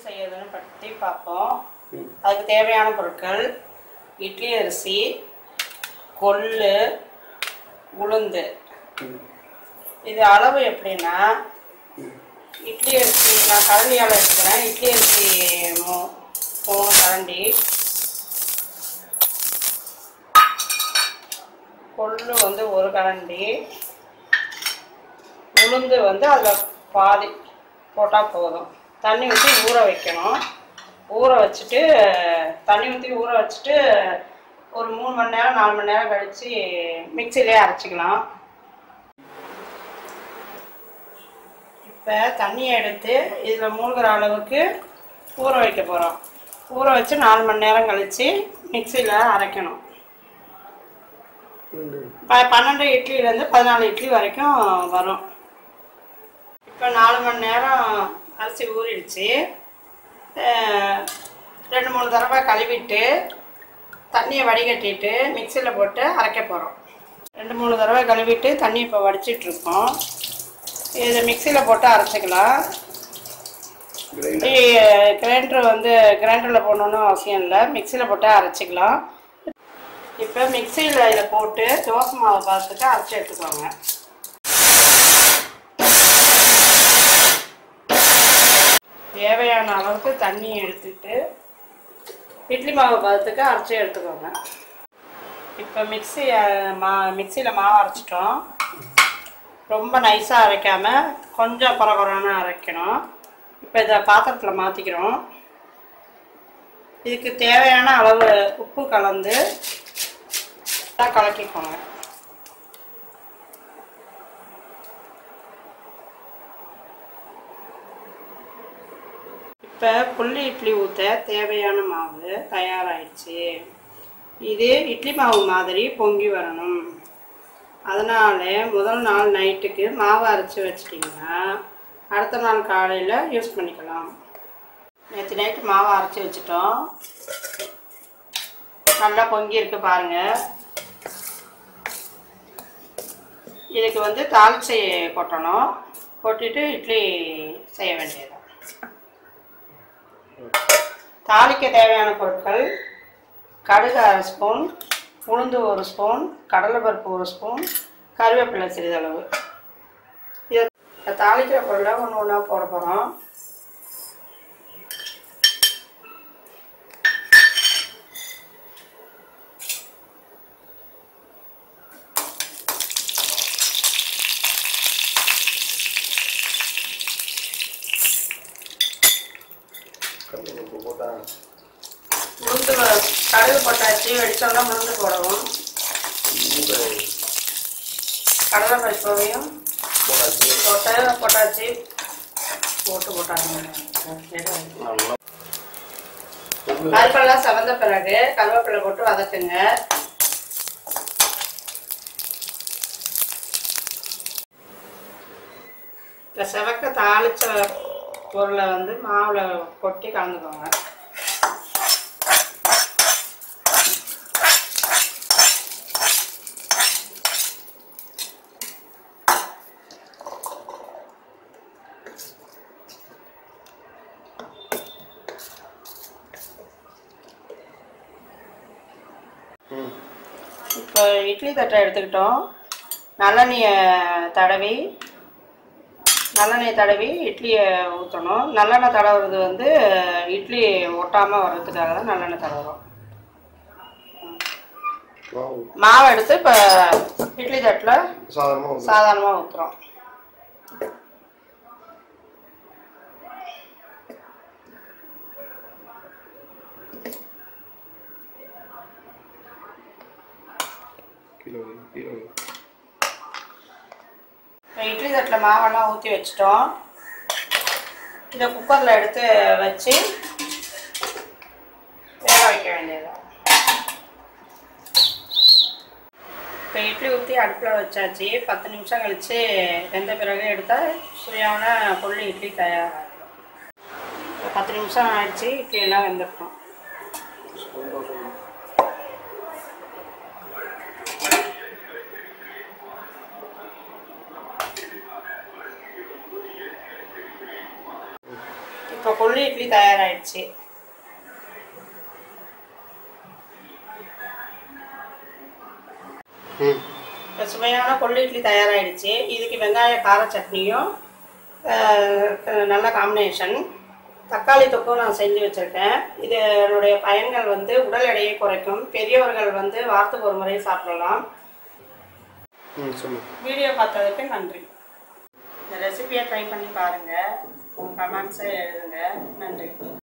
செய்யறதுன்னு பற்றி பார்ப்போம் அதுக்கு தேவையான பொருட்கள் இட்லி அரிசி கொள்ளு உளுந்து இது அளவு எப்படின்னா இட்லி அரிசி நான் கரண்டியால் எடுத்துக்கிறேன் இட்லி அரிசி மூ மூணு கரண்டி கொள்ளு வந்து ஒரு கரண்டி உளுந்து வந்து அதில் பாதி போட்டால் போதும் தண்ணி ஊற்றி ஊற வைக்கணும் ஊற வச்சுட்டு தண்ணி ஊற்றி ஊற வச்சுட்டு ஒரு மூணு மணி நேரம் நாலு மணி நேரம் கழித்து மிக்சிலே அரைச்சிக்கலாம் இப்போ தண்ணியை எடுத்து இதில் மூழ்கிற அளவுக்கு ஊற வைக்க போகிறோம் ஊற வச்சு நாலு மணி நேரம் கழித்து மிக்சியில் அரைக்கணும் ப பன்னெண்டு இட்லிலேருந்து பதினாலு இட்லி வரைக்கும் வரும் இப்போ நாலு மணி நேரம் அரிசி ஊறிடுச்சு அஹ் ரெண்டு மூணு தடவை கழுவிட்டு தண்ணியை வடிகட்டிட்டு மிக்சியில் போட்டு அரைக்க போகிறோம் ரெண்டு மூணு தடவை கழுவிட்டு தண்ணி இப்போ வடிச்சிட்ருக்கோம் இதை மிக்சியில் போட்டு அரைச்சிக்கலாம் கிரைண்டர் வந்து கிரைண்டரில் போடணுன்னு அவசியம் இல்லை மிக்சியில் போட்டு அரைச்சிக்கலாம் இப்போ மிக்சியில் இதில் போட்டு தோசை மாவு பார்த்துட்டு அரைச்சி எடுத்துக்கோங்க தேவையான அளவுக்கு தண்ணி எடுத்துட்டு இட்லி மாவு பதத்துக்கு அரைச்சி எடுத்துக்கோங்க இப்போ மிக்ஸி அஹ், மா மிக்சியில் மாவு அரைச்சிட்டோம் ரொம்ப நைஸாக அரைக்காமல் கொஞ்சம் குறகுறன்னு அரைக்கணும் இப்போ இதை பாத்திரத்தில் மாற்றிக்கிறோம் இதுக்கு தேவையான அளவு உப்பு கலந்து தான் கலக்கிக்கோங்க இப்போ புள்ளி இட்லி ஊற்ற தேவையான மாவு தயாராகிடுச்சு இது இட்லி மாவு மாதிரி பொங்கி வரணும் அதனால முதல் நாள் நைட்டுக்கு மாவு அரைச்சி வச்சிட்டிங்கன்னா அடுத்த நாள் காலையில் யூஸ் பண்ணிக்கலாம் நேற்று நைட்டு மாவு அரைச்சி வச்சிட்டோம் நல்லா பொங்கி இருக்கு பாருங்க இதுக்கு வந்து தாளிச்சி கொட்டணும் கொட்டிட்டு இட்லி செய்ய வேண்டியது தாளிக்க தேவையான பொருட்கள் கடுகு அரை ஸ்பூன் உளுந்து ஒரு ஸ்பூன் கடலைப்பருப்பு ஒரு ஸ்பூன் கருவேப்பிலை சிறிதளவு இதை தாளிக்கிற பொருளை ஒன்று ஒன்றா போட போகிறோம் கடலைப்பருப்பு போட்டா உளுந்து வ- கடுகு போட்டாச்சு வெடிச்சோன்னா உளுந்து போடவும் மூட்டை கடலைப்பருப்பையும் போட்டாச்சு போட்டு போட்டாச்சு போட்டு போட்டாங்க நல்லா பருப்பெல்லாம் செவந்த பிறகு கருவேப்பிலை போட்டு வதக்குங்க இப்போ செவக்க தாளிச்ச பொருளை வந்து மாவில் கொட்டி கலந்துக்கோங்க ம் இப்போ இட்லி தட்டை எடுத்துக்கிட்டோம் நல்லெண்ணெயை தடவி நல்லெண்ணெய் தடவி இட்லியை ஊற்றணும் நல்லெண்ணெய் தடவுறது வந்து இட்லி ஒட்டாமல் வர்றதுக்காக தான் நல்லெண்ணெய் தடவுறோம் வாவ் மாவை எடுத்து இப்போ இட்லி தட்டில் சாதாரணமாக வந்து சாதாரணமாக ஊற்றுறோம் கீழே வை, கீழே வை. இப்போ இட்லி தட்டில் மாவெல்லாம் ஊற்றி வச்சிட்டோம் இதை குக்கரில் எடுத்து வச்சு வேக வைக்க வேண்டியது இப்போ இட்லி ஊற்றி அடுப்பில் வச்சாச்சு பத்து நிமிஷம் கழித்து வெந்த பிறகு எடுத்தால் சுவையான புள்ளி இட்லி தயாராகிடும் இப்போ பத்து நிமிஷம் ஆயிடுச்சு இட்லி எல்லாம் வெந்திருக்கும் சந்தோஷம் இப்போ கொள்ளு இட்லி தயாராகிடுச்சு ம் இப்போ சுவையான கொள்ளு இட்லி தயாராகிடுச்சு இதுக்கு வெங்காய கார சட்னியும் அஹ், அஹ், நல்ல காம்பினேஷன் தக்காளி தொக்கும் நான் செஞ்சு வச்சுருக்கேன் இதனுடைய பயன்கள் வந்து உடல் எடையை குறைக்கும் பெரியவர்கள் வந்து வாரத்துக்கு ஒரு முறை சாப்பிடலாம் ம் சொல்லு வீடியோ பார்த்ததுக்கு நன்றி இந்த ரெசிபியை ட்ரை பண்ணி பாருங்கள் கமெண்ட்ஸை எழுதுங்க நன்றி